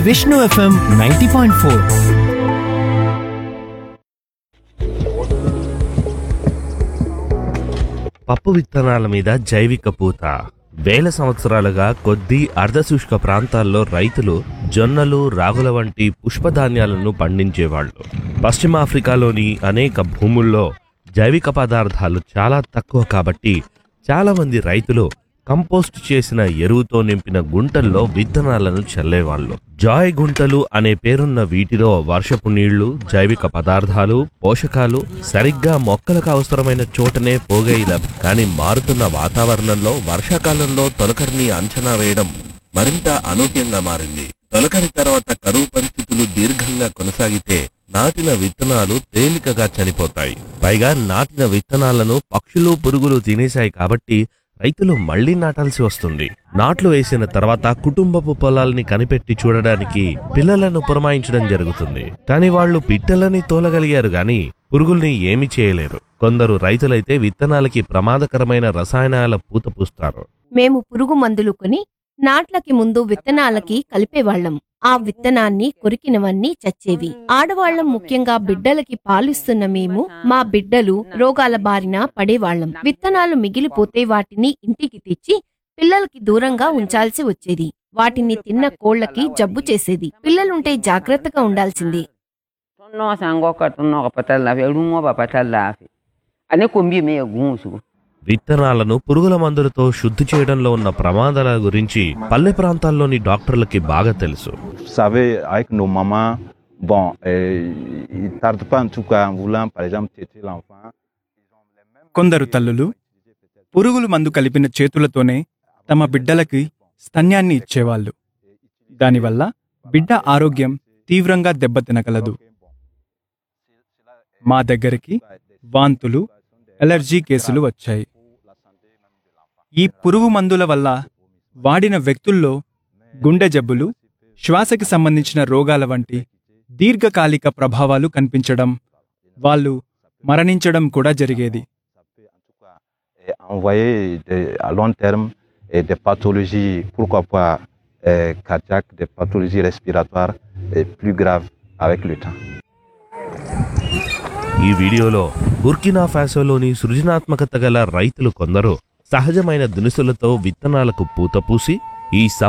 Vishnu FM ninety point four పప్పు విత్తనాల మీద జైవిక పూత వేల సంవత్సరాలుగా కొద్ది అర్ధశుష్క ప్రాంతాల్లో రైతులు జొన్నలు రాగుల వంటి పుష్పధాన్యాలను పండించేవాళ్ళు పశ్చిమాఫ్రికాలోని అనేక భూముల్లో జైవిక పదార్థాలు చాలా తక్కువ కాబట్టి చాలా మంది రైతులు కంపోస్ట్ చేసిన ఎరువుతో నింపిన గుంటల్లో విత్తనాలను చల్లేవాళ్ళు జాయ్ గుంటలు అనే పేరున్న వీటిలో వర్షపు నీళ్లు జైవిక పదార్థాలు పోషకాలు సరిగ్గా మొక్కలకు అవసరమైన చోటనే పోగేయడం కానీ మారుతున్న వాతావరణంలో వర్షాకాలంలో తొలకరిని అంచనా వేయడం మరింత అనూహ్యంగా మారింది తొలకరి తర్వాత కరువు పరిస్థితులు దీర్ఘంగా కొనసాగితే నాటిన విత్తనాలు తేలికగా చనిపోతాయి పైగా నాటిన విత్తనాలను పక్షులు పురుగులు తినేశాయి కాబట్టి రైతులు మళ్లీ నాటాల్సి వస్తుంది నాట్లు వేసిన తర్వాత కుటుంబపు పొలాల్ని కనిపెట్టి చూడడానికి పిల్లలను పురమాయించడం జరుగుతుంది కానీ వాళ్ళు పిట్టలని తోలగలిగారు గాని పురుగుల్ని ఏమి చేయలేరు కొందరు రైతులైతే విత్తనాలకి ప్రమాదకరమైన రసాయనాల పూత పూస్తారు మేము పురుగు మందులు కొని నాట్లకి ముందు విత్తనాలకి కలిపేవాళ్లం ఆ విత్తనాన్ని కొరికినవన్నీ చచ్చేవి ఆడవాళ్లం ముఖ్యంగా బిడ్డలకి పాలిస్తున్న మేము మా బిడ్డలు రోగాల బారిన పడేవాళ్లం విత్తనాలు మిగిలిపోతే వాటిని ఇంటికి తెచ్చి పిల్లలకి దూరంగా ఉంచాల్సి వచ్చేది వాటిని తిన్న కోళ్లకి జబ్బు చేసేది పిల్లలుంటే జాగ్రత్తగా ఉండాల్సిందే Tõnd sã n gɔ ka tõnd nɔg pa tar laafɩ rũngã ba pa tar laafɩ a ne kombi me ya gũusgu విత్తనాలను పురుగుల మందులతో శుద్ధి చేయడంలో ఉన్న ప్రమాదాల గురించి పల్లె ప్రాంతాల్లోని డాక్టర్లకి బాగా తెలుసు Vous savez, avec nos mamans, bon, euh, ils ne tardent pas en tout cas en voulant, par exemple, téter l'enfant. కొందరు తల్లులు పురుగుల మందు కలిపిన చేతులతోనే తమ బిడ్డలకి స్తన్యాన్ని ఇచ్చేవాళ్ళు దానివల్ల బిడ్డ ఆరోగ్యం తీవ్రంగా దెబ్బతినగలదు మా దగ్గరికి వాంతులు ఎలర్జీ కేసులు వచ్చాయి ఈ పురుగు మందుల వల్ల వాడిన వ్యక్తుల్లో గుండె జబ్బులు శ్వాసకి సంబంధించిన రోగాల వంటి దీర్ఘకాలిక ప్రభావాలు కనిపించడం వాళ్ళు మరణించడం కూడా జరిగేది Et envoyer des- à long terme et des pathologies, pourquoi pas euh, cardiaques, des pathologies respiratoires et plus graves avec le temps. ఈ వీడియోలో బుర్కినా ఫాసోలోని సృజనాత్మకత గల రైతులు కొందరు సహజమైన దినుసులతో విత్తనాలకు పూత పూసి ఈ